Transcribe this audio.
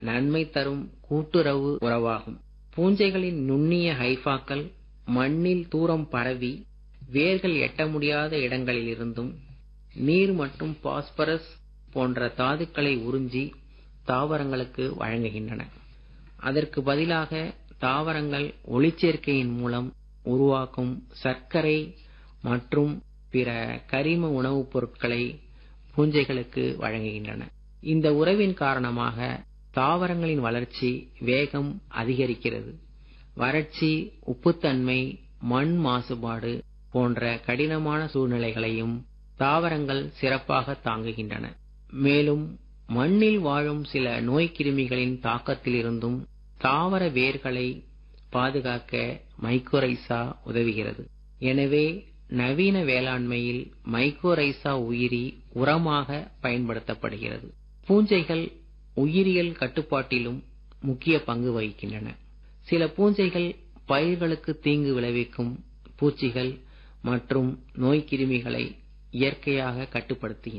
நன்மை தரும் கூட்டுறவு உறவாகும் பூஞ்சைகளின் நுண்ணிய ஹைபாக்கள் மண்ணில் தூரம் பரவி வேர்கள் எட்ட முடியாத இடங்களிலிருந்தும் நீர் மற்றும் பாஸ்பரஸ் போன்ற தாதுக்களை உறிஞ்சி தாவரங்களுக்கு வழங்குகின்றன அதற்கு பதிலாக தாவரங்கள் ஒளிச்சேர்க்கையின் மூலம் உருவாக்கும் சர்க்கரை மற்றும் பிற கரிம உணவுப் பொருட்களை பூஞ்சைகளுக்கு வழங்குகின்றன இந்த உறவின் காரணமாக தாவரங்களின் வளர்ச்சி வேகம் அதிகரிக்கிறது வறட்சி உப்புத்தன்மை மண் மாசுபாடு போன்ற கடினமான சூழ்நிலைகளையும் தாவரங்கள் சிறப்பாக தாங்குகின்றன மேலும் மண்ணில் வாழும் சில நோய்க்கிருமிகளின் தாக்கத்திலிருந்தும் தாவர வேர்களை பாதுகாக்க மைக்கோரைசா உதவுகிறது எனவே நவீன வேளாண்மையில் மைக்கோரைசா உயிரி உரமாக பயன்படுத்தப்படுகிறது பூஞ்சைகள் உயிரியல் கட்டுப்பாட்டிலும் முக்கிய பங்கு வகிக்கின்றன சில பூஞ்சைகள் பயிர்களுக்கு தீங்கு விளைவிக்கும் பூச்சிகள் மற்றும் நோய்க்கிருமிகளை இயற்கையாக கட்டுப்படுத்துகின்றன